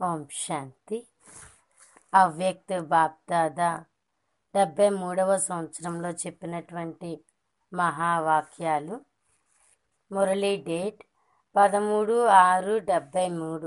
ఓం శాంతి అవ్యక్త బాప్దాదా డెబ్బై మూడవ సంవత్సరంలో చెప్పినటువంటి మహావాక్యాలు మురళీ డేట్ పదమూడు ఆరు డెబ్బై మూడు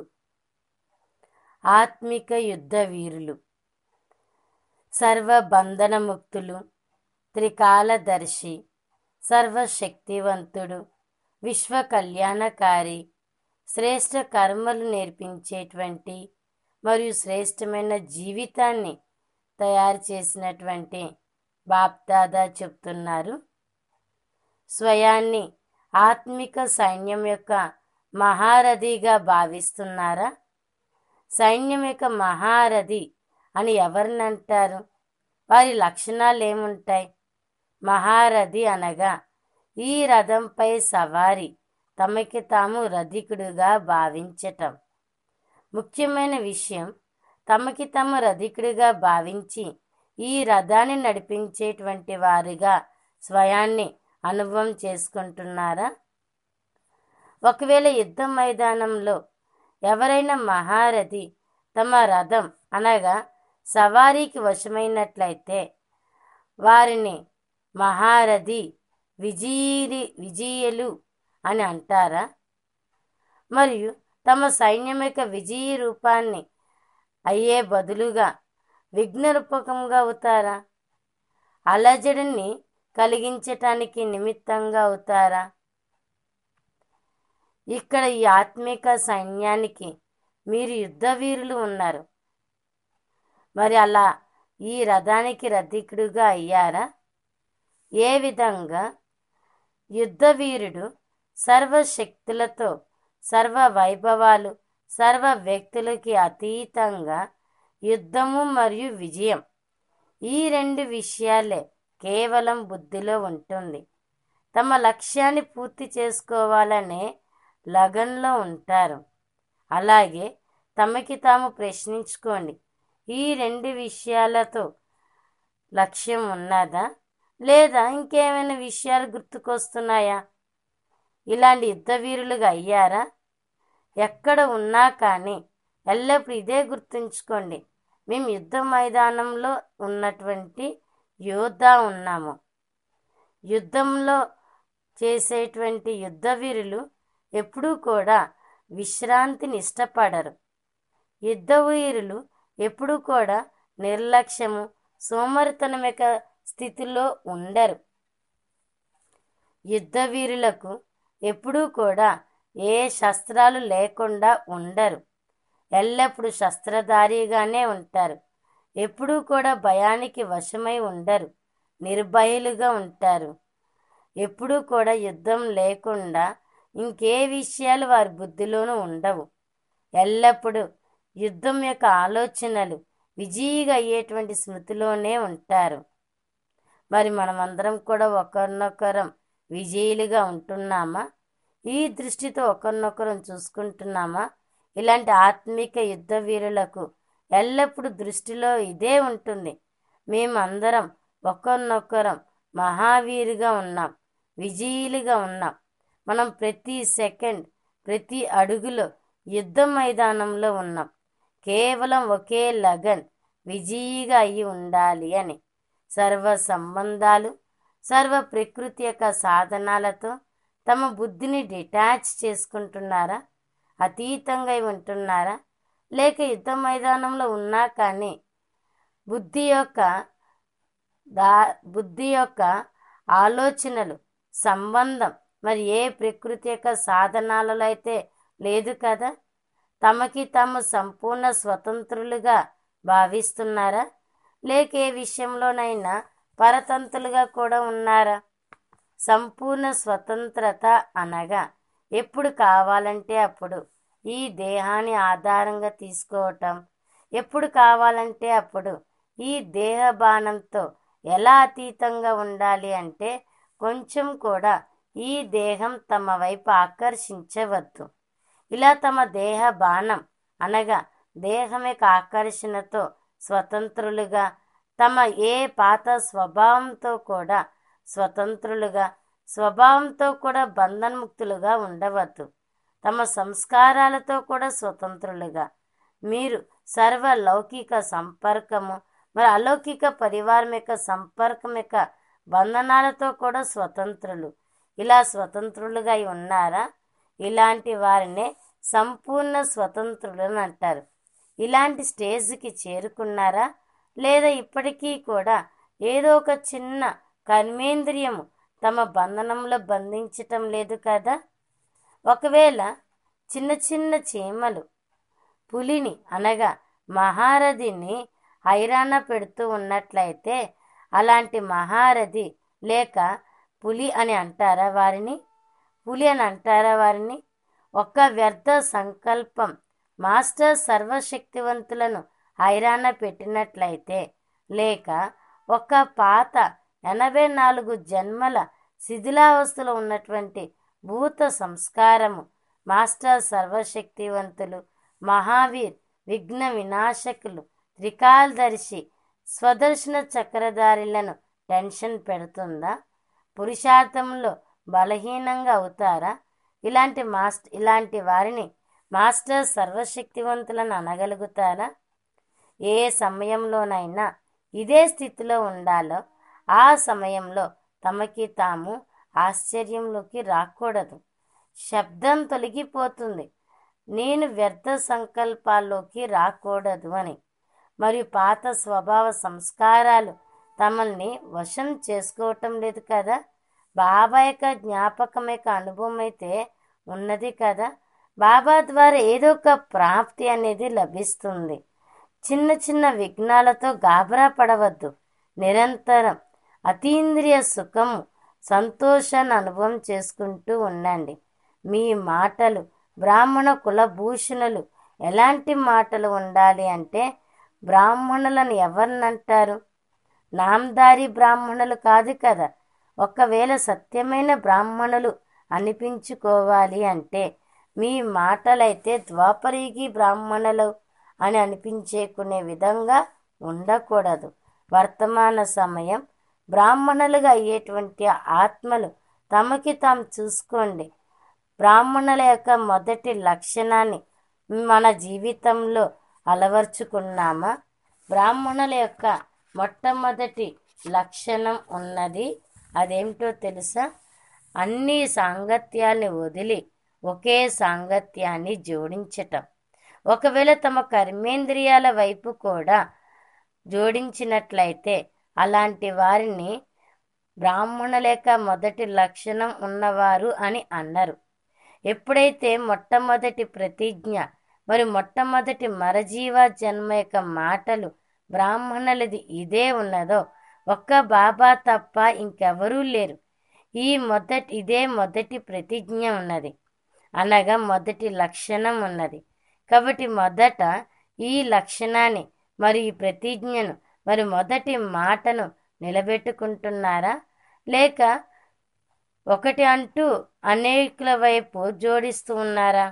ఆత్మిక యుద్ధ వీరులు సర్వ బంధనముక్తులు త్రికాలదర్శి సర్వశక్తివంతుడు విశ్వ కళ్యాణకారి శ్రేష్ట కర్మలు నేర్పించేటువంటి మరియు శ్రేష్టమైన జీవితాన్ని తయారు చేసినటువంటి బాప్దాదా చెప్తున్నారు స్వయాన్ని ఆత్మిక సైన్యం యొక్క మహారథిగా భావిస్తున్నారా సైన్యం యొక్క మహారథి అని ఎవరినంటారు వారి లక్షణాలు ఏముంటాయి మహారథి అనగా ఈ రథంపై సవారి తమకి తాము రధికుడుగా భావించటం ముఖ్యమైన విషయం తమకి తాము రధికుడిగా భావించి ఈ రథాన్ని నడిపించేటువంటి వారుగా స్వయాన్ని అనుభవం చేసుకుంటున్నారా ఒకవేళ యుద్ధ మైదానంలో ఎవరైనా మహారథి తమ రథం అనగా సవారీకి వశమైనట్లయితే వారిని మహారథి విజయీ విజయులు అని అంటారా మరియు తమ సైన్యం యొక్క విజయీ రూపాన్ని అయ్యే బదులుగా విఘ్నరూపకంగా అవుతారా అలజడిని కలిగించటానికి నిమిత్తంగా అవుతారా ఇక్కడ ఈ ఆత్మిక సైన్యానికి మీరు యుద్ధ వీరులు ఉన్నారు మరి అలా ఈ రథానికి రథికుడుగా అయ్యారా ఏ విధంగా యుద్ధ వీరుడు సర్వశక్తులతో సర్వ వైభవాలు సర్వ వ్యక్తులకి అతీతంగా యుద్ధము మరియు విజయం ఈ రెండు విషయాలే కేవలం బుద్ధిలో ఉంటుంది తమ లక్ష్యాన్ని పూర్తి చేసుకోవాలనే లగన్లో ఉంటారు అలాగే తమకి తాము ప్రశ్నించుకోండి ఈ రెండు విషయాలతో లక్ష్యం ఉన్నదా లేదా ఇంకేమైనా విషయాలు గుర్తుకొస్తున్నాయా ఇలాంటి యుద్ధ వీరులుగా అయ్యారా ఎక్కడ ఉన్నా కానీ ఎల్లప్పుడు ఇదే గుర్తుంచుకోండి మేము యుద్ధ మైదానంలో ఉన్నటువంటి యోధ ఉన్నాము యుద్ధంలో చేసేటువంటి యుద్ధ వీరులు ఎప్పుడూ కూడా విశ్రాంతిని ఇష్టపడరు యుద్ధ వీరులు ఎప్పుడూ కూడా నిర్లక్ష్యము సోమరితనం యొక్క స్థితిలో ఉండరు యుద్ధ వీరులకు ఎప్పుడూ కూడా ఏ శస్త్రాలు లేకుండా ఉండరు ఎల్లప్పుడూ శస్త్రధారిగానే ఉంటారు ఎప్పుడూ కూడా భయానికి వశమై ఉండరు నిర్భయులుగా ఉంటారు ఎప్పుడూ కూడా యుద్ధం లేకుండా ఇంకే విషయాలు వారి బుద్ధిలోనూ ఉండవు ఎల్లప్పుడూ యుద్ధం యొక్క ఆలోచనలు విజయిగా అయ్యేటువంటి స్మృతిలోనే ఉంటారు మరి మనమందరం కూడా ఒకరినొకరం విజయులుగా ఉంటున్నామా ఈ దృష్టితో ఒకరినొకరం చూసుకుంటున్నామా ఇలాంటి ఆత్మిక యుద్ధ వీరులకు ఎల్లప్పుడూ దృష్టిలో ఇదే ఉంటుంది మేమందరం ఒకరినొకరం మహావీరుగా ఉన్నాం విజయులుగా ఉన్నాం మనం ప్రతి సెకండ్ ప్రతి అడుగులో యుద్ధ మైదానంలో ఉన్నాం కేవలం ఒకే లగన్ విజయిగా అయి ఉండాలి అని సర్వ సంబంధాలు సర్వ ప్రకృతి యొక్క సాధనాలతో తమ బుద్ధిని డిటాచ్ చేసుకుంటున్నారా అతీతంగా ఉంటున్నారా లేక యుద్ధ మైదానంలో ఉన్నా కానీ బుద్ధి యొక్క దా బుద్ధి యొక్క ఆలోచనలు సంబంధం మరి ఏ ప్రకృతి యొక్క సాధనాలలో అయితే లేదు కదా తమకి తాము సంపూర్ణ స్వతంత్రులుగా భావిస్తున్నారా లేక ఏ విషయంలోనైనా పరతంత్రులుగా కూడా ఉన్నారా సంపూర్ణ స్వతంత్రత అనగా ఎప్పుడు కావాలంటే అప్పుడు ఈ దేహాన్ని ఆధారంగా తీసుకోవటం ఎప్పుడు కావాలంటే అప్పుడు ఈ దేహ బాణంతో ఎలా అతీతంగా ఉండాలి అంటే కొంచెం కూడా ఈ దేహం తమ వైపు ఆకర్షించవద్దు ఇలా తమ దేహ బాణం అనగా దేహం యొక్క ఆకర్షణతో స్వతంత్రులుగా తమ ఏ పాత స్వభావంతో కూడా స్వతంత్రులుగా స్వభావంతో కూడా బంధన్ముక్తులుగా ఉండవద్దు తమ సంస్కారాలతో కూడా స్వతంత్రులుగా మీరు సర్వ లౌకిక సంపర్కము మరి అలౌకిక పరివారం యొక్క సంపర్కం యొక్క బంధనాలతో కూడా స్వతంత్రులు ఇలా స్వతంత్రులుగా అయి ఉన్నారా ఇలాంటి వారినే సంపూర్ణ స్వతంత్రులని అంటారు ఇలాంటి స్టేజ్కి చేరుకున్నారా లేదా ఇప్పటికీ కూడా ఏదో ఒక చిన్న కర్మేంద్రియము తమ బంధనంలో బంధించటం లేదు కదా ఒకవేళ చిన్న చిన్న చీమలు పులిని అనగా మహారథిని హైరాణ పెడుతూ ఉన్నట్లయితే అలాంటి మహారథి లేక పులి అని అంటారా వారిని పులి అని అంటారా వారిని ఒక్క వ్యర్థ సంకల్పం మాస్టర్ సర్వశక్తివంతులను హైరాణ పెట్టినట్లయితే లేక ఒక పాత ఎనభై నాలుగు జన్మల శిథిలావస్థలో ఉన్నటువంటి భూత సంస్కారము మాస్టర్ సర్వశక్తివంతులు మహావీర్ విఘ్న వినాశకులు త్రికాలదర్శి స్వదర్శన చక్రధారిలను టెన్షన్ పెడుతుందా పురుషార్థంలో బలహీనంగా అవుతారా ఇలాంటి మాస్టర్ ఇలాంటి వారిని మాస్టర్ సర్వశక్తివంతులను అనగలుగుతారా ఏ సమయంలోనైనా ఇదే స్థితిలో ఉండాలో ఆ సమయంలో తమకి తాము ఆశ్చర్యంలోకి రాకూడదు శబ్దం తొలగిపోతుంది నేను వ్యర్థ సంకల్పాల్లోకి రాకూడదు అని మరియు పాత స్వభావ సంస్కారాలు తమల్ని వశం చేసుకోవటం లేదు కదా బాబా యొక్క జ్ఞాపకం యొక్క అనుభవం అయితే ఉన్నది కదా బాబా ద్వారా ఏదో ఒక ప్రాప్తి అనేది లభిస్తుంది చిన్న చిన్న విఘ్నాలతో గాబరా పడవద్దు నిరంతరం అతీంద్రియ సుఖము సంతోషాన్ని అనుభవం చేసుకుంటూ ఉండండి మీ మాటలు బ్రాహ్మణ కులభూషణులు ఎలాంటి మాటలు ఉండాలి అంటే బ్రాహ్మణులను ఎవరినంటారు నామదారి బ్రాహ్మణులు కాదు కదా ఒకవేళ సత్యమైన బ్రాహ్మణులు అనిపించుకోవాలి అంటే మీ మాటలైతే ద్వాపరీగి బ్రాహ్మణులు అని అనిపించేకునే విధంగా ఉండకూడదు వర్తమాన సమయం బ్రాహ్మణులుగా అయ్యేటువంటి ఆత్మలు తమకి తాము చూసుకోండి బ్రాహ్మణుల యొక్క మొదటి లక్షణాన్ని మన జీవితంలో అలవర్చుకున్నామా బ్రాహ్మణుల యొక్క మొట్టమొదటి లక్షణం ఉన్నది అదేమిటో తెలుసా అన్ని సాంగత్యాన్ని వదిలి ఒకే సాంగత్యాన్ని జోడించటం ఒకవేళ తమ కర్మేంద్రియాల వైపు కూడా జోడించినట్లయితే అలాంటి వారిని బ్రాహ్మణుల యొక్క మొదటి లక్షణం ఉన్నవారు అని అన్నారు ఎప్పుడైతే మొట్టమొదటి ప్రతిజ్ఞ మరి మొట్టమొదటి మరజీవ జన్మ యొక్క మాటలు బ్రాహ్మణులది ఇదే ఉన్నదో ఒక్క బాబా తప్ప ఇంకెవరూ లేరు ఈ మొదటి ఇదే మొదటి ప్రతిజ్ఞ ఉన్నది అనగా మొదటి లక్షణం ఉన్నది కాబట్టి మొదట ఈ లక్షణాన్ని మరి ఈ ప్రతిజ్ఞను మరి మొదటి మాటను నిలబెట్టుకుంటున్నారా లేక ఒకటి అంటూ అనేకుల వైపు జోడిస్తూ ఉన్నారా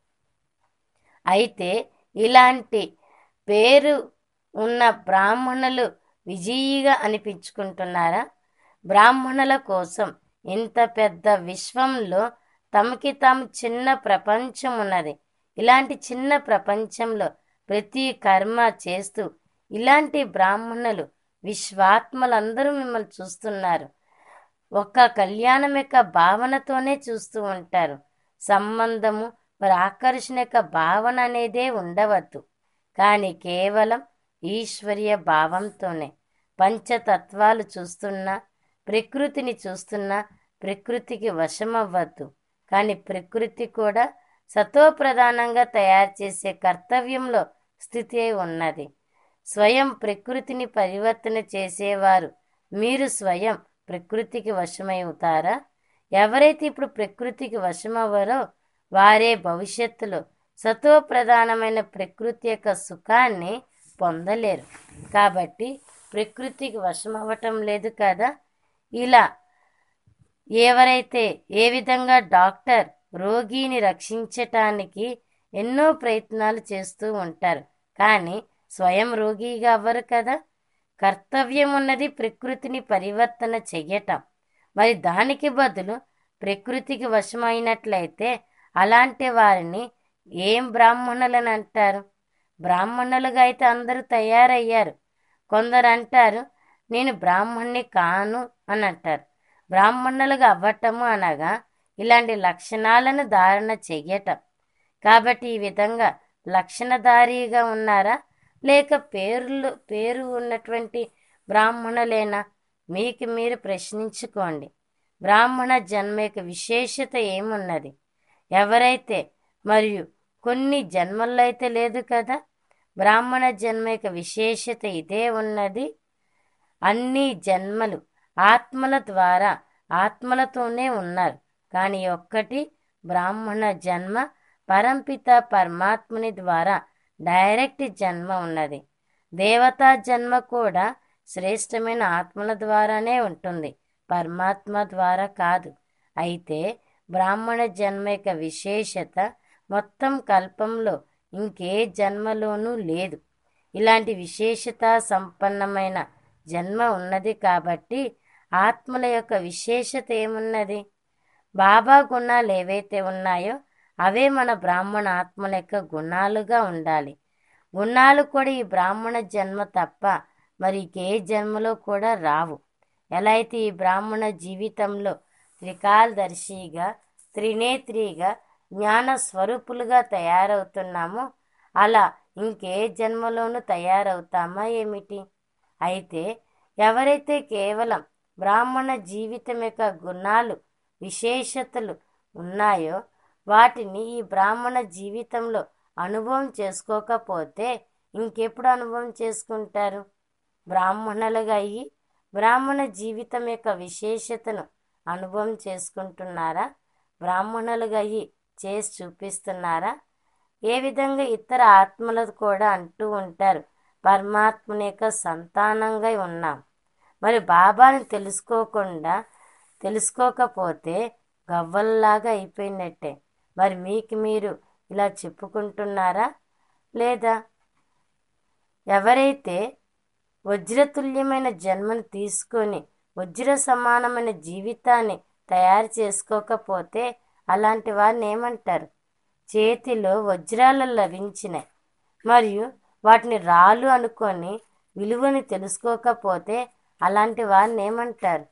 అయితే ఇలాంటి పేరు ఉన్న బ్రాహ్మణులు విజయిగా అనిపించుకుంటున్నారా బ్రాహ్మణుల కోసం ఇంత పెద్ద విశ్వంలో తమకి తాము చిన్న ప్రపంచం ఉన్నది ఇలాంటి చిన్న ప్రపంచంలో ప్రతి కర్మ చేస్తూ ఇలాంటి బ్రాహ్మణులు విశ్వాత్మలందరూ మిమ్మల్ని చూస్తున్నారు ఒక్క కళ్యాణం యొక్క భావనతోనే చూస్తూ ఉంటారు సంబంధము మరి ఆకర్షణ యొక్క భావన అనేదే ఉండవద్దు కానీ కేవలం ఈశ్వర్య భావంతోనే పంచతత్వాలు చూస్తున్నా ప్రకృతిని చూస్తున్నా ప్రకృతికి వశమవ్వద్దు కానీ ప్రకృతి కూడా సతోప్రధానంగా తయారు చేసే కర్తవ్యంలో స్థితి అయి ఉన్నది స్వయం ప్రకృతిని పరివర్తన చేసేవారు మీరు స్వయం ప్రకృతికి వశమై అవుతారా ఎవరైతే ఇప్పుడు ప్రకృతికి వశమవ్వరో వారే భవిష్యత్తులో సతోప్రధానమైన ప్రకృతి యొక్క సుఖాన్ని పొందలేరు కాబట్టి ప్రకృతికి వశమవ్వటం లేదు కదా ఇలా ఎవరైతే ఏ విధంగా డాక్టర్ రోగిని రక్షించటానికి ఎన్నో ప్రయత్నాలు చేస్తూ ఉంటారు కానీ స్వయం రోగిగా అవ్వరు కదా కర్తవ్యం ఉన్నది ప్రకృతిని పరివర్తన చెయ్యటం మరి దానికి బదులు ప్రకృతికి వశమైనట్లయితే అలాంటి వారిని ఏం బ్రాహ్మణులని అంటారు బ్రాహ్మణులుగా అయితే అందరూ తయారయ్యారు కొందరు అంటారు నేను బ్రాహ్మణ్ణి కాను అని అంటారు బ్రాహ్మణులుగా అవ్వటము అనగా ఇలాంటి లక్షణాలను ధారణ చెయ్యటం కాబట్టి ఈ విధంగా లక్షణధారిగా ఉన్నారా లేక పేర్లు పేరు ఉన్నటువంటి బ్రాహ్మణులేనా మీకు మీరు ప్రశ్నించుకోండి బ్రాహ్మణ జన్మ యొక్క విశేషత ఏమున్నది ఎవరైతే మరియు కొన్ని జన్మల్లో అయితే లేదు కదా బ్రాహ్మణ జన్మ యొక్క విశేషత ఇదే ఉన్నది అన్ని జన్మలు ఆత్మల ద్వారా ఆత్మలతోనే ఉన్నారు కానీ ఒక్కటి బ్రాహ్మణ జన్మ పరంపిత పరమాత్ముని ద్వారా డైరెక్ట్ జన్మ ఉన్నది దేవతా జన్మ కూడా శ్రేష్టమైన ఆత్మల ద్వారానే ఉంటుంది పరమాత్మ ద్వారా కాదు అయితే బ్రాహ్మణ జన్మ యొక్క విశేషత మొత్తం కల్పంలో ఇంకే జన్మలోనూ లేదు ఇలాంటి విశేషత సంపన్నమైన జన్మ ఉన్నది కాబట్టి ఆత్మల యొక్క విశేషత ఏమున్నది బాబా గుణాలు ఏవైతే ఉన్నాయో అవే మన బ్రాహ్మణ ఆత్మల యొక్క గుణాలుగా ఉండాలి గుణాలు కూడా ఈ బ్రాహ్మణ జన్మ తప్ప మరి ఏ జన్మలో కూడా రావు ఎలా అయితే ఈ బ్రాహ్మణ జీవితంలో త్రికాలదర్శిగా త్రినేత్రిగా జ్ఞాన స్వరూపులుగా తయారవుతున్నామో అలా ఇంకే జన్మలోనూ తయారవుతామా ఏమిటి అయితే ఎవరైతే కేవలం బ్రాహ్మణ జీవితం యొక్క గుణాలు విశేషతలు ఉన్నాయో వాటిని ఈ బ్రాహ్మణ జీవితంలో అనుభవం చేసుకోకపోతే ఇంకెప్పుడు అనుభవం చేసుకుంటారు బ్రాహ్మణులుగా అయ్యి బ్రాహ్మణ జీవితం యొక్క విశేషతను అనుభవం చేసుకుంటున్నారా బ్రాహ్మణులుగా అయ్యి చేసి చూపిస్తున్నారా ఏ విధంగా ఇతర ఆత్మలు కూడా అంటూ ఉంటారు పరమాత్మని యొక్క సంతానంగా ఉన్నాం మరి బాబాని తెలుసుకోకుండా తెలుసుకోకపోతే గవ్వల్లాగా అయిపోయినట్టే మరి మీకు మీరు ఇలా చెప్పుకుంటున్నారా లేదా ఎవరైతే వజ్రతుల్యమైన జన్మను తీసుకొని వజ్ర సమానమైన జీవితాన్ని తయారు చేసుకోకపోతే అలాంటి వారిని ఏమంటారు చేతిలో వజ్రాలు లభించినాయి మరియు వాటిని రాళ్ళు అనుకొని విలువని తెలుసుకోకపోతే అలాంటి వారిని ఏమంటారు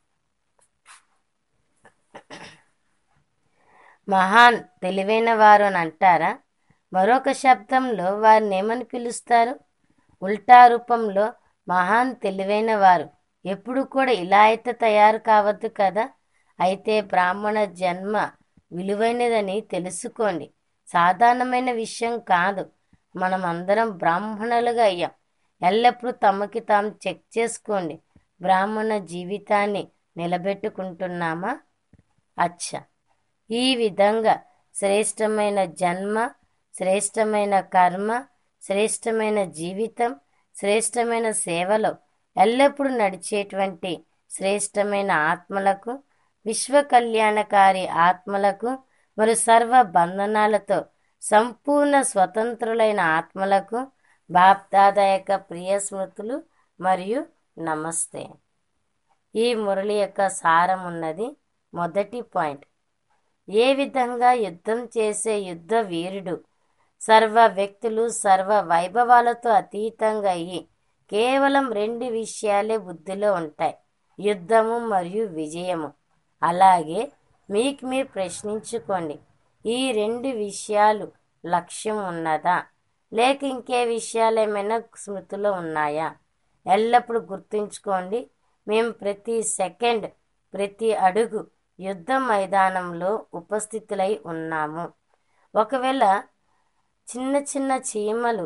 మహాన్ తెలివైన వారు అని అంటారా మరొక శబ్దంలో వారిని ఏమని పిలుస్తారు ఉల్టా రూపంలో మహాన్ తెలివైన వారు ఎప్పుడు కూడా ఇలా అయితే తయారు కావద్దు కదా అయితే బ్రాహ్మణ జన్మ విలువైనదని తెలుసుకోండి సాధారణమైన విషయం కాదు మనం అందరం బ్రాహ్మణులుగా అయ్యాం ఎల్లప్పుడూ తమకి తాము చెక్ చేసుకోండి బ్రాహ్మణ జీవితాన్ని నిలబెట్టుకుంటున్నామా అచ్చా ఈ విధంగా శ్రేష్టమైన జన్మ శ్రేష్టమైన కర్మ శ్రేష్టమైన జీవితం శ్రేష్టమైన సేవలో ఎల్లప్పుడూ నడిచేటువంటి శ్రేష్టమైన ఆత్మలకు విశ్వ కళ్యాణకారి ఆత్మలకు మరియు సర్వ బంధనాలతో సంపూర్ణ స్వతంత్రులైన ఆత్మలకు బాప్దాదా యొక్క ప్రియ స్మృతులు మరియు నమస్తే ఈ మురళి యొక్క సారం ఉన్నది మొదటి పాయింట్ ఏ విధంగా యుద్ధం చేసే యుద్ధ వీరుడు సర్వ వ్యక్తులు సర్వ వైభవాలతో అతీతంగా అయ్యి కేవలం రెండు విషయాలే బుద్ధిలో ఉంటాయి యుద్ధము మరియు విజయము అలాగే మీకు మీరు ప్రశ్నించుకోండి ఈ రెండు విషయాలు లక్ష్యం ఉన్నదా లేక ఇంకే విషయాలు ఏమైనా స్మృతిలో ఉన్నాయా ఎల్లప్పుడూ గుర్తుంచుకోండి మేము ప్రతి సెకండ్ ప్రతి అడుగు యుద్ధ మైదానంలో ఉపస్థితులై ఉన్నాము ఒకవేళ చిన్న చిన్న చీమలు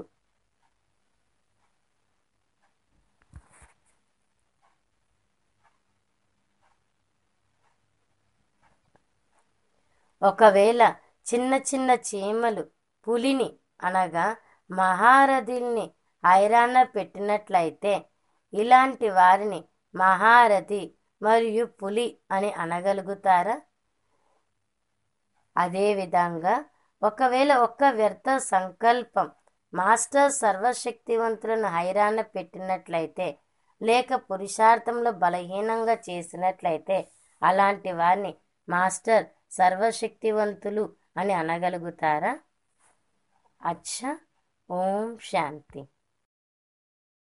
ఒకవేళ చిన్న చిన్న చీమలు పులిని అనగా మహారథిల్ని ఐరాణ పెట్టినట్లయితే ఇలాంటి వారిని మహారథి మరియు పులి అని అనగలుగుతారా అదేవిధంగా ఒకవేళ ఒక్క వ్యర్థ సంకల్పం మాస్టర్ సర్వశక్తివంతులను హైరాణ పెట్టినట్లయితే లేక పురుషార్థంలో బలహీనంగా చేసినట్లయితే అలాంటి వారిని మాస్టర్ సర్వశక్తివంతులు అని అనగలుగుతారా అచ్చా ఓం శాంతి